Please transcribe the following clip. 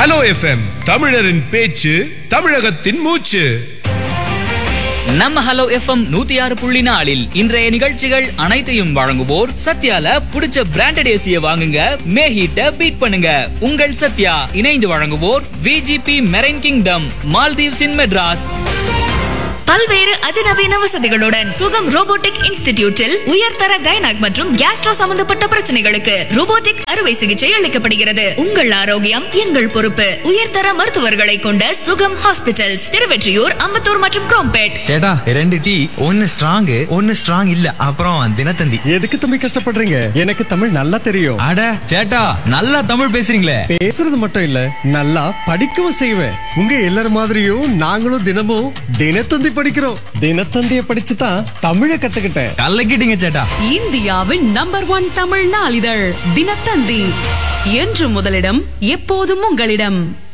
hello FM தமிழரின் பேச்சு தமிழகத்தின் மூச்சு நம்ம ஹலோ எஃப்எம் நூத்தி ஆறு புள்ளி நாலில் இன்றைய நிகழ்ச்சிகள் அனைத்தையும் வழங்குவோர் சத்யால புடிச்ச பிராண்டட் ஏசிய வாங்குங்க மே ஹீட்ட பீட் பண்ணுங்க உங்கள் சத்யா இணைந்து வழங்குவோர் VGP marine kingdom Maldives in Madras பல்வேறு அதிநவீன வசதிகளுடன் சுகம் ரோபோட்டிக் இன்ஸ்டிடியூட்டில் உயர்தர கைனக் மற்றும் கேஸ்ட்ரோ சம்பந்தப்பட்ட பிரச்சனைகளுக்கு ரோபோட்டிக் அறுவை சிகிச்சை அளிக்கப்படுகிறது உங்கள் ஆரோக்கியம் எங்கள் பொறுப்பு உயர்தர மருத்துவர்களை கொண்ட சுகம் ஹாஸ்பிட்டல்ஸ் திருவெற்றியூர் அம்பத்தூர் மற்றும் குரோம்பேட் சேட்டா ரெண்டு டீ ஒன்னு ஸ்ட்ராங் ஒன்னு ஸ்ட்ராங் இல்ல அப்புறம் தினத்தந்தி எதுக்கு தம்பி கஷ்டப்படுறீங்க எனக்கு தமிழ் நல்லா தெரியும் அட சேட்டா நல்லா தமிழ் பேசுறீங்களே பேசுறது மட்டும் இல்ல நல்லா படிக்கவும் செய்வேன் உங்க எல்லார் மாதிரியும் நாங்களும் தினமும் தினத்தந்தி படிக்கிறோம் தினத்தந்திய படிச்சு தான் தமிழை கத்துக்கிட்டேன் கலக்கிட்டீங்க சேட்டா இந்தியாவின் நம்பர் ஒன் தமிழ் நாளிதழ் தினத்தந்தி என்று முதலிடம் எப்போதும் உங்களிடம்